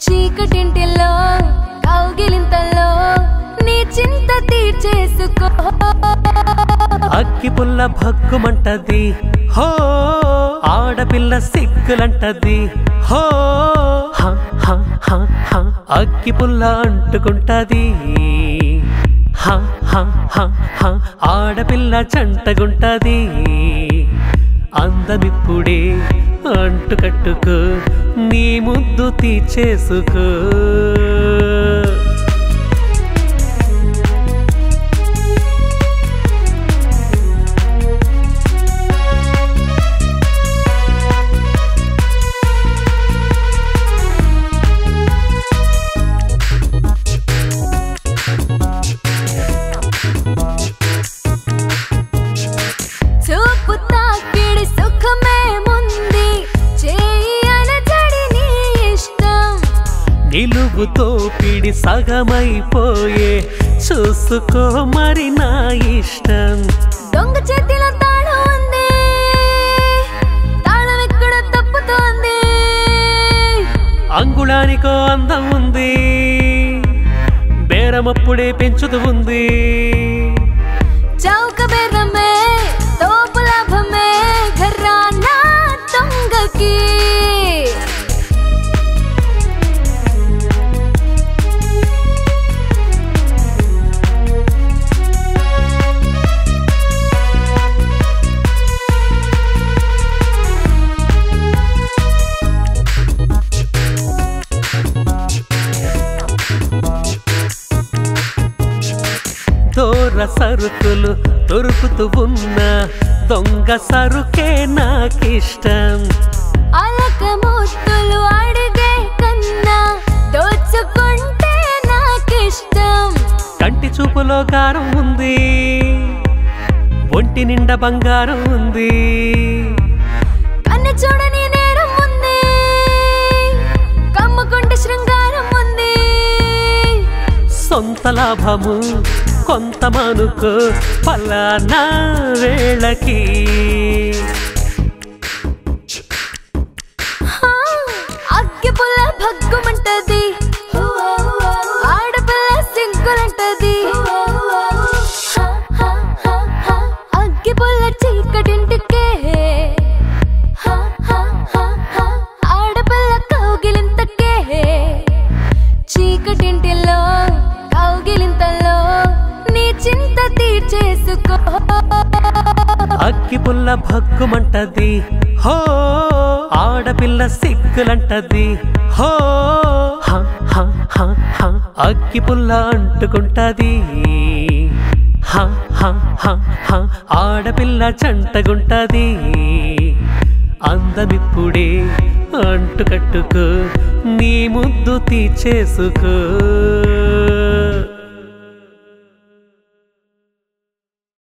చీకటింటిలో కౌగిలింతల్లో నీ చింత తీర్చేసుకో అగ్గి పుల్ల భగ్గుమంటది హో ఆడపిల్ల సిగ్గులంటది హో హ, హ, హ, హ. అగ్గి పుల్ల అంటుకుంటది హ, హ, హ, హ. ఆడపిల్ల చంటగుంటది అందమిప్పుడే అంటు కట్టుకో నీ ముద్దు తీర్చేసుకో చూపు తాకిడి సుఖమే ముంది చేయి అనజడి నీ ఇష్టం నిలువుతో పిడి సగమైపోయే చూసుకో మరి నా ఇష్టం దొంగ చేతిలో తాళం ఉంది తాళం ఎక్కడ తప్పుతోంది అంగుళానికో అందం ఉంది బేరమప్పుడే పెంచుతూ ఉంది చౌక బెర్రమే తోపు లాభమే ఘర్రానా దొంగకి దూర సరుకులు దొరుకుతూ ఉన్న దొంగ సరుకే నాకిష్టం అలక ముత్తులు అడిగే కన్నా దోచుకుంటే నాకిష్టం కంటి చూపులో గారం ఉంది ఒంటి నిండా బంగారం ఉంది కన్ను చూడని నేరం ఉంది కమ్ముకుంటే శృంగారం ఉంది సొంత లాభము కొంత మానుకో పలానా వేళకి హా, అగ్గి పుల్ల భగ్గుమంటది ఆడపిల్ల సిగ్గులంటది హా, హా, హా, హా, అగ్గి పుల్ల చీకటింటికే హా, హా, హా, హా, ఆడపిల్ల కౌగిలింతకే చీకటింటిలో కౌగిలింతలో నీ చింత తీర్చేసుకో అగ్గి పుల్ల భగ్గుమంటది హో ఆడపిల్ల సిగ్గులంటది హో హ, హ, హ, హ. అగ్గి పుల్ల అంటుకుంటది హ, హ, హ, హ. ఆడపిల్ల చంటగుంటది అందమిప్పుడే అంటు కట్టుకో నీ ముద్దు తీర్చేసుకో